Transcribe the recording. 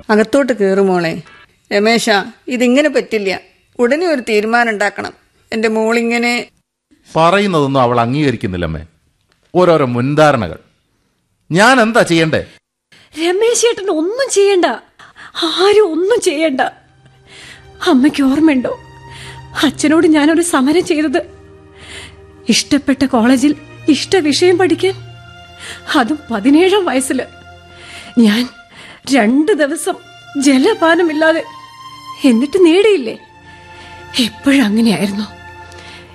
അകത്തോട്ട് കയറുമോളെ രമേശ ഇതിങ്ങനെ പറ്റില്ല ഉടനെ ഒരു തീരുമാനം ഉണ്ടാക്കണം എന്റെ മോളിങ്ങനെ പറയുന്നതൊന്നും അവൾ അംഗീകരിക്കുന്നില്ലമ്മേ ഓരോരോ മുൻധാരണകൾ ഞാൻ എന്താ ചെയ്യണ്ടേ രമേശ് ചേട്ടൻ ഒന്നും ചെയ്യണ്ട ആരും ഒന്നും ചെയ്യണ്ട അമ്മയ്ക്ക് ഓർമ്മയുണ്ടോ അച്ഛനോട് ഞാനൊരു സമരം ചെയ്തത് ഇഷ്ടപ്പെട്ട കോളേജിൽ ഇഷ്ട വിഷയം പഠിക്കാൻ അതും പതിനേഴാം വയസ്സില് ഞാൻ രണ്ട് ദിവസം ജലപാനമില്ലാതെ എന്നിട്ട് നേടിയില്ലേ എപ്പോഴങ്ങനെയായിരുന്നു